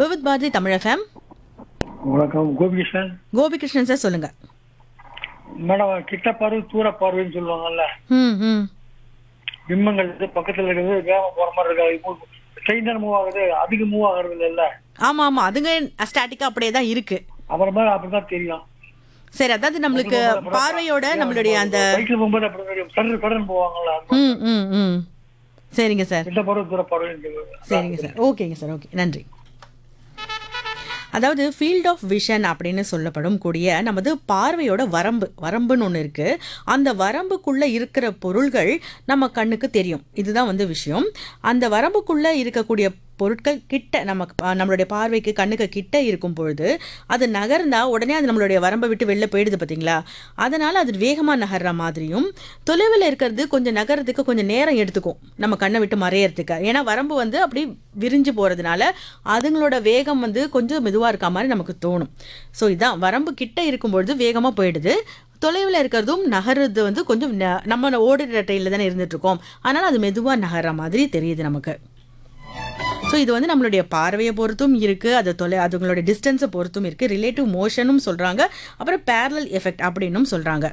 Vividh Bharathi Tamil FM வணக்கம் Gopikrishnan Gopikrishnan sir சொல்லுங்க madam கிட்ட பார்வை தூர பார்வைன்னு சொல்லுவாங்கல்ல ம் ம் பிம்பங்கள் வந்து பக்கத்துல இருக்கிறது வேகம் போற மாதிரி இருக்காது ட்ரெயின் தானே மூவ் ஆகுது அதிக மூவ் ஆகுறது இல்ல ஆமா ஆமா அதுங்க ஸ்டாட்டிக்கா அப்படியே தான் இருக்கு அப்புறம் மாதிரி அப்படிதான் தெரியும் சரி அதாவது நம்மளுக்கு பார்வையோட நம்மளுடைய அந்த பைக்ல போகும்போது அப்படி சடன் சடன் போவாங்கல்ல ம் ம் ம் சரிங்க சார் கிட்ட பார்வை தூர பார்வைன்னு சரிங்க சார் ஓகேங்க சார் ஓகே நன்றி அதாவது ஃபீல்ட் ஆஃப் விஷன் அப்படின்னு சொல்லப்படும் கூடிய நமது பார்வையோட வரம்பு வரம்புன்னு ஒன்று இருக்குது அந்த வரம்புக்குள்ளே இருக்கிற பொருள்கள் நம்ம கண்ணுக்கு தெரியும் இதுதான் வந்து விஷயம் அந்த வரம்புக்குள்ளே இருக்கக்கூடிய பொருட்கள் கிட்ட நமக்கு பா- நம்மளுடைய பார்வைக்கு கண்ணுக்கு கிட்ட இருக்கும் பொழுது அது நகர்ந்தா உடனே அது நம்மளுடைய வரம்பை விட்டு வெளில போயிடுது பார்த்தீங்களா அதனால அது வேகமாக நகர்ற மாதிரியும் தொலைவில் இருக்கிறது கொஞ்சம் நகர்றதுக்கு கொஞ்சம் நேரம் எடுத்துக்கும் நம்ம கண்ணை விட்டு மறையறதுக்கு ஏன்னா வரம்பு வந்து அப்படி விரிஞ்சு போகிறதுனால அதுங்களோட வேகம் வந்து கொஞ்சம் மெதுவாக இருக்க மாதிரி நமக்கு தோணும் ஸோ இதான் வரம்பு கிட்ட இருக்கும்பொழுது வேகமாக போயிடுது தொலைவில் இருக்கிறதும் நகர்றது வந்து கொஞ்சம் ந- நம்ம ஓடுற ட்ரெயினில் தானே இருந்துட்டு இருக்கோம் அதனால் அது மெதுவாக நகர்ற மாதிரி தெரியுது நமக்கு ஸோ இது வந்து நம்மளுடைய பார்வையை பொறுத்தும் இருக்குது அது தொலை அதுங்களோட டிஸ்டன்ஸை பொறுத்தும் இருக்குது ரிலேட்டிவ் மோஷனும் சொல்கிறாங்க அப்புறம் பேரலல் எஃபெக்ட் அப்படின்னும் சொல்கிறாங்க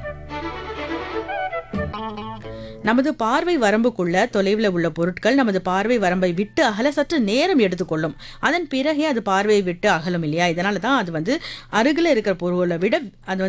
நமது பார்வை வரம்புக்குள்ள தொலைவில் உள்ள பொருட்கள் நமது பார்வை வரம்பை விட்டு அகல சற்று நேரம் எடுத்துக்கொள்ளும் அதன் பிறகே அது பார்வையை விட்டு அகலும் இல்லையா இதனால தான் அது வந்து அருகில் இருக்கிற பொருளை விட அது வந்து